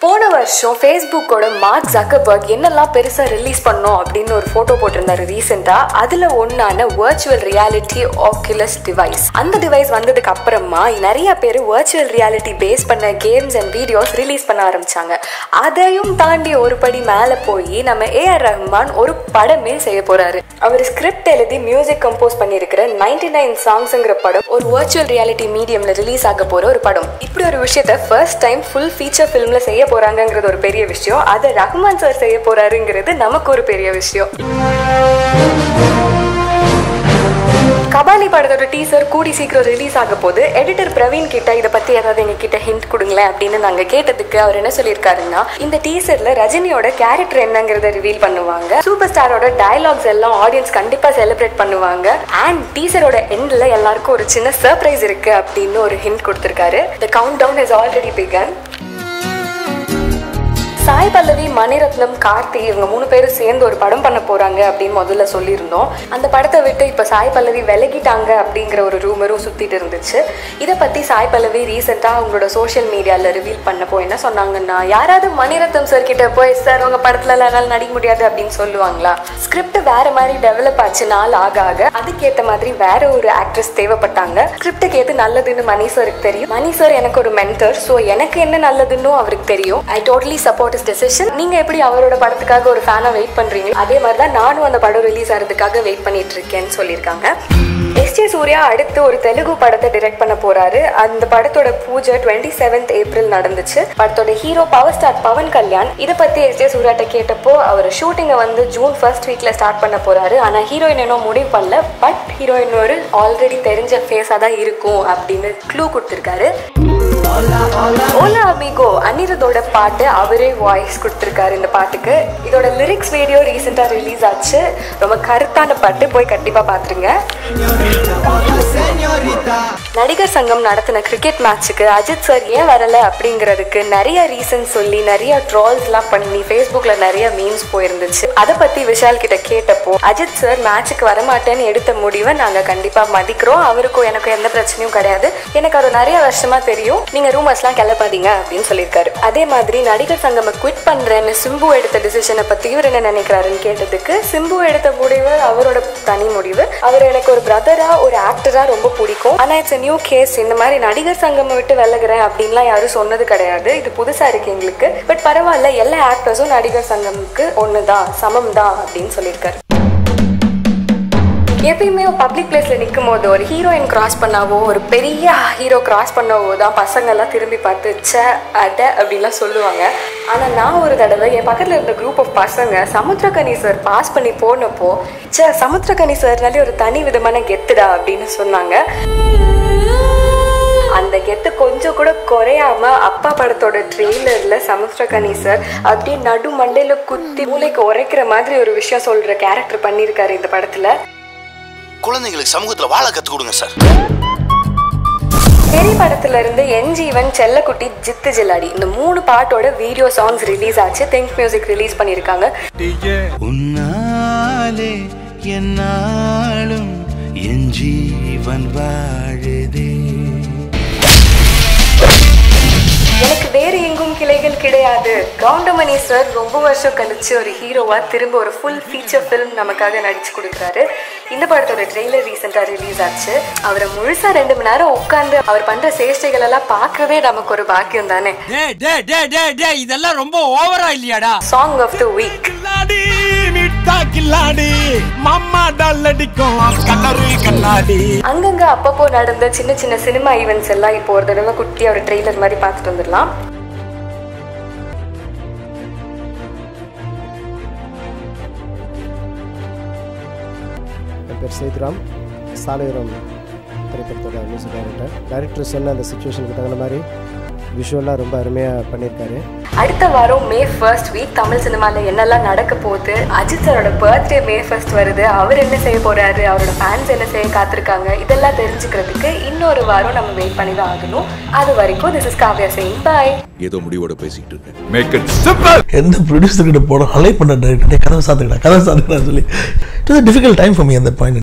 போன வருஷம் ஃபேஸ்புக்கோட mark Zuckerberg என்னெல்லாம் பெருசாக ரிலீஸ் பண்ணோம் அப்படின்னு ஒரு ஃபோட்டோ போட்டிருந்தாரு ரீசெண்டாக அதில் ஒன்றான வர்ச்சுவல் ரியாலிட்டி ஆக்குலஸ் டிவைஸ் அந்த டிவைஸ் வந்ததுக்கு அப்புறமா நிறைய பேர் வர்ச்சுவல் ரியாலிட்டி பேஸ் பண்ண கேம்ஸ் அண்ட் வீடியோஸ் ரிலீஸ் பண்ண ஆரம்பிச்சாங்க அதையும் தாண்டி ஒரு படி மேலே போய் நம்ம ஏஆர் ரஹ்மான் ஒரு படமே செய்ய போறாரு அவர் ஸ்கிரிப்ட் எழுதி மியூசிக் கம்போஸ் பண்ணியிருக்கிற நைன்டி நைன் சாங்ஸ்ங்கிற படம் ஒரு வர்ச்சுவல் ரியாலிட்டி மீடியம்ல ரிலீஸ் ஆக போற ஒரு படம் இப்படி ஒரு விஷயத்த ஃபர்ஸ்ட் டைம் ஃபுல் ஃபீச்சர் ஃபிலிம்ல செய்ய போறாங்கங்கிறது ஒரு பெரிய விஷயம் அதை ரஹ்மான் சார் செய்ய போறாருங்கிறது நமக்கு ஒரு பெரிய விஷயம் கபாலி படத்தோட டீசர் கூடி சீக்கிரம் ரிலீஸ் ஆக போது எடிட்டர் பிரவீன் கிட்ட இதை பத்தி ஏதாவது எங்க கிட்ட ஹிண்ட் கொடுங்களேன் அப்படின்னு நாங்க கேட்டதுக்கு அவர் என்ன சொல்லியிருக்காருன்னா இந்த டீசர்ல ரஜினியோட கேரக்டர் என்னங்கிறத ரிவீல் பண்ணுவாங்க சூப்பர் ஸ்டாரோட டயலாக்ஸ் எல்லாம் ஆடியன்ஸ் கண்டிப்பா செலிப்ரேட் பண்ணுவாங்க அண்ட் டீசரோட எண்ட்ல எல்லாருக்கும் ஒரு சின்ன சர்ப்ரைஸ் இருக்கு அப்படின்னு ஒரு ஹிண்ட் கொடுத்திருக்காரு the countdown has already begun Sai Pallavi Mani Ratnam Karthi இவங்க மூணு பேரும் சேர்ந்து ஒரு படம் பண்ண போறாங்க அப்படின்னு முதல்ல சொல்லியிருந்தோம் அந்த படத்தை விட்டு இப்போ சாய் பல்லவி விலகிட்டாங்க அப்படிங்கிற ஒரு ரூமரும் சுத்திட்டு இருந்துச்சு இதை பத்தி சாய் பல்லவி ரீசெண்டாக அவங்களோட சோஷியல் மீடியால ரிவீல் பண்ணப்போ என்ன சொன்னாங்கன்னா யாராவது மணிரத்னம் சார் கிட்ட போய் சார் உங்க படத்துல எல்லாம் நடிக்க முடியாது அப்படின்னு சொல்லுவாங்களா ஸ்கிரிப்ட் வேற மாதிரி டெவலப் ஆச்சு நாள் ஆக ஆக அதுக்கேற்ற மாதிரி வேற ஒரு ஆக்ட்ரஸ் தேவைப்பட்டாங்க ஸ்கிரிப்டுக்கு எது நல்லதுன்னு மணி சாருக்கு தெரியும் மணி சார் எனக்கு ஒரு மென்டர் ஸோ எனக்கு என்ன நல்லதுன்னு அவருக்கு தெரியும் I totally support is decision நீங்க எப்படி அவரோட படத்துக்காக ஒரு ஃபேனா வெயிட் பண்றீங்களோ அதே மாதிரி தான் நானும் அந்த படம் ரிலீஸ் ஆகிறதுக்காக வெயிட் பண்ணிட்டு இருக்கேன்னு சொல்லியிருக்காங்க எஸ் ஜே சூர்யா அடுத்து ஒரு தெலுங்கு படத்தை டிரெக்ட் பண்ண போறாரு அந்த படத்தோட பூஜை டுவெண்ட்டி செவன்த் ஏப்ரல் நடந்துச்சு படத்தோட hero power star Pawan Kalyan இதை பத்தி எஸ் ஜே சூர்யாட்ட கேட்டப்போ அவர் ஷூட்டிங்கை வந்து ஜூன் ஃபர்ஸ்ட் வீக்ல ஸ்டார்ட் பண்ண போறாரு ஆனா ஹீரோயின் இன்னும் முடிவு பண்ணல பட் ஹீரோயின் ஒரு ஆல்ரெடி தெரிஞ்ச ஃபேஸா தான் இருக்கும் அப்படின்னு க்ளூ கொடுத்துருக்காரு ஓலா அமிகோ அனிருத்தோட பாட்டு அவரே வாய்ஸ் கொடுத்துருக்காரு இந்த பாட்டுக்கு இதோட லிரிக்ஸ் வீடியோ ரீசெண்டாக ரிலீஸ் ஆச்சு ரொம்ப கருத்தான பாட்டு போய் கண்டிப்பாக பார்த்துருங்க நடிகர் சங்கம் நடத்தின கிரிக்கெட் மேட்ச்சுக்கு அஜித் சார் ஏன் வரல அப்படிங்கிறதுக்கு நிறைய ரீசன் சொல்லி நிறைய ட்ரால்ஸ்லாம் பண்ணி ஃபேஸ்புக்கில் நிறைய மீம்ஸ் போயிருந்துச்சு அதை பற்றி விஷால் கிட்ட கேட்டப்போ அஜித் சார் மேட்ச்சுக்கு வரமாட்டேன்னு எடுத்த முடிவை நாங்கள் கண்டிப்பாக மதிக்கிறோம் அவருக்கும் எனக்கும் எந்த பிரச்சனையும் கிடையாது எனக்கு அது நிறைய வருஷமா தெரியும் நீங்க ரூமர்ஸ்லாம் கிளப்பாதீங்க அப்படின்னு சொல்லியிருக்காரு அதே மாதிரி நடிகர் சங்கம குவிட் பண்றேன்னு சிம்பு எடுத்த டிசிஷனை பத்தி இவர் என்ன நினைக்கிறாருன்னு கேட்டதுக்கு சிம்பு எடுத்த முடிவு அவரோட தனி முடிவு அவர் எனக்கு ஒரு பிரதரா ஒரு ஆக்டரா ரொம்ப பிடிக்கும் ஆனா இட்ஸ் நியூ கேஸ் இந்த மாதிரி நடிகர் சங்கம விட்டு விலகுறேன் அப்படின்லாம் யாரும் சொன்னது கிடையாது இது புதுசா இருக்கு எங்களுக்கு பட் பரவாயில்ல எல்லா ஆக்டர்ஸும் நடிகர் சங்கமுக்கு ஒண்ணுதான் சமம் தான் அப்படின்னு சொல்லியிருக்காரு எப்பயுமே பப்ளிக் பிளேஸ்ல நிற்கும் போது ஒரு ஹீரோயின் கிராஸ் பண்ணாவோ ஒரு பெரிய ஹீரோ கிராஸ் பண்ணாவோ தான் பசங்கள்லாம் திரும்பி பார்த்து ச்ச அட அப்படின்லாம் சொல்லுவாங்க ஆனால் நான் ஒரு தடவை என் பக்கத்தில் இருந்த குரூப் ஆஃப் பசங்க சமுத்திரகனி சார் பாஸ் பண்ணி போனப்போ ச்ச சமுத்திரகனி சார்னாலே ஒரு தனி விதமான கெத்துடா அப்படின்னு சொன்னாங்க அந்த கெத்து கொஞ்சம் கூட குறையாம அப்பா படத்தோட ட்ரெய்லர்ல சமுத்திரகனி சார் அப்படியே நடு மண்டையில குத்தி மூளைக்கு உரைக்கிற மாதிரி ஒரு விஷயம் சொல்ற கேரக்டர் பண்ணியிருக்காரு இந்த படத்துல குழந்தைங்களுக்கு சமூகத்துல வாழ கத்து கொடுங்க சார் பெரிய படத்துல இருந்து என் ஜீவன் செல்லக்குட்டி ஜித்து ஜில்லாடி இந்த மூணு பாட்டோட வீடியோ சாங்ஸ் ரிலீஸ் ஆச்சு திங்க் மியூசிக் ரிலீஸ் பண்ணியிருக்காங்க உன்னாலே என்னாலும் என் ஜீவன் வாழுதே எனக்கு வேறு எங்கும் கிளைகள் கிடையாது கவுண்டமணி சார் ரொம்ப வருஷம் கழிச்சு ஒரு ஹீரோவா திரும்ப ஒரு ஃபுல் ஃபீச்சர் ஃபிலிம் நமக்காக நடிச்சு கொடுக்குறாரு இந்த படத்தோட ட்ரெய்லர் ரீசெண்டாக ரிலீஸ் ஆச்சு அவரை முழுசா ரெண்டு மணி நேரம் உட்காந்து அவர் பண்ற சேஷ்டைகள் எல்லாம் பார்க்கவே நமக்கு ஒரு பாக்கியம் தானே டேய் டேய் டேய் டேய் டேய் இதெல்லாம் ரொம்ப ஓவரா இல்லையாடா சாங் ஆஃப் த வீக் கில்லாடி மிட்டா கில்லாடி மாமா டால் அடிக்கும் கண்ணாடி கண்ணாடி அங்கங்க அப்பப்போ நடந்த சின்ன சின்ன சினிமா ஈவெண்ட்ஸ் எல்லாம் இப்போ ஒரு தடவை குட்டி ஒரு ட்ரெய்லர் மாதிரி பார்த்துட்டு வந்துடலாம் என் பேர் சேதுராம் சாலையுரம் திரைப்படத்தோட மியூசிக் டைரக்டர் டைரக்டர் சொன்ன அந்த சுச்சுவேஷனுக்கு தகுந்த மாதிரி விஷுவலாக ரொம்ப அருமையாக பண்ணியிருக்காரு அடுத்த வாரம் மே ஃபர்ஸ்ட் வீக் தமிழ் சினிமாவில் என்னெல்லாம் நடக்க போகுது அஜித் சாரோட பர்த்டே மே ஃபர்ஸ்ட் வருது அவர் என்ன செய்ய போறாரு அவரோட ஃபேன்ஸ் என்ன செய்ய காத்திருக்காங்க இதெல்லாம் தெரிஞ்சுக்கிறதுக்கு இன்னொரு வாரம் நம்ம வெயிட் பண்ணி தான் ஆகணும் அது வரைக்கும் திஸ் இஸ் காவ்யா சிங் பாய் ஏதோ முடிவோட பேசிக்கிட்டு இருக்கேன் மேக் இட் சிம்பிள் எந்த ப்ரொடியூசர் கிட்ட போனோம் அலை பண்ண டைரக்டர் கதை சாத்துக்கடா கதை சாத்துக்கடா சொல்லி it was difficult time for me அந்த பாயிண்ட்